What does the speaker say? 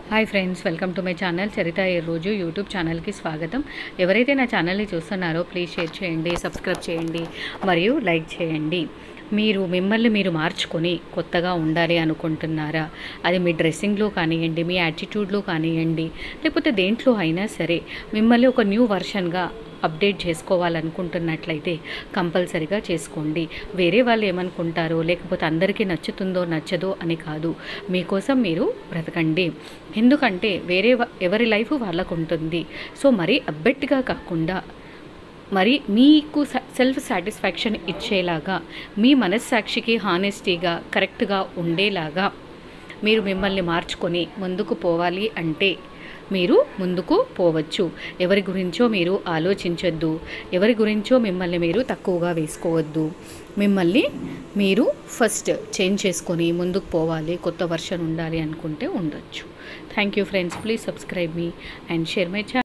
hi friends welcome to my channel Charitha ఈ రోజు YouTube ఛానల్కి స్వాగతం ఎవరైతే నా ఛానల్ని చూస్తున్నారో ప్లీజ్ షేర్ చేయండి సబ్స్క్రైబ్ చేయండి మరియు లైక్ చేయండి మీరు మిమ్మల్ని మీరు మార్చుకొని కొత్తగా ఉండాలి అనుకుంటున్నారా అది మీ డ్రెస్సింగ్లో కానివ్వండి మీ యాటిట్యూడ్లో కానివ్వండి లేకపోతే దేంట్లో అయినా సరే మిమ్మల్ని ఒక న్యూ వర్షన్గా అప్డేట్ చేసుకోవాలనుకుంటున్నట్లయితే కంపల్సరిగా చేసుకోండి వేరే వాళ్ళు ఏమనుకుంటారో లేకపోతే అందరికీ నచ్చుతుందో నచ్చదో అని కాదు మీకోసం మీరు బ్రతకండి ఎందుకంటే వేరే వా- ఎవరి లైఫ్ వాళ్ళకు ఉంటుంది సో మరీ అబ్బెట్టిగా కాకుండా మరి మీకు స- సెల్ఫ్ సాటిస్ఫాక్షన్ ఇచ్చేలాగా మీ మనస్సాక్షికి హానెస్టీగా కరెక్ట్గా ఉండేలాగా మీరు మిమ్మల్ని మార్చుకొని ముందుకు పోవాలి అంటే మీరు ముందుకు పోవచ్చు ఎవరి గురించో మీరు ఆలోచించొద్దు ఎవరి గురించో మిమ్మల్ని మీరు తక్కువగా వేసుకోవద్దు మిమ్మల్ని మీరు ఫస్ట్ చేంజ్ చేసుకొని ముందుకు పోవాలి కొత్త వర్షన్ ఉండాలి అనుకుంటే ఉండొచ్చు thank you friends please subscribe me and share my channel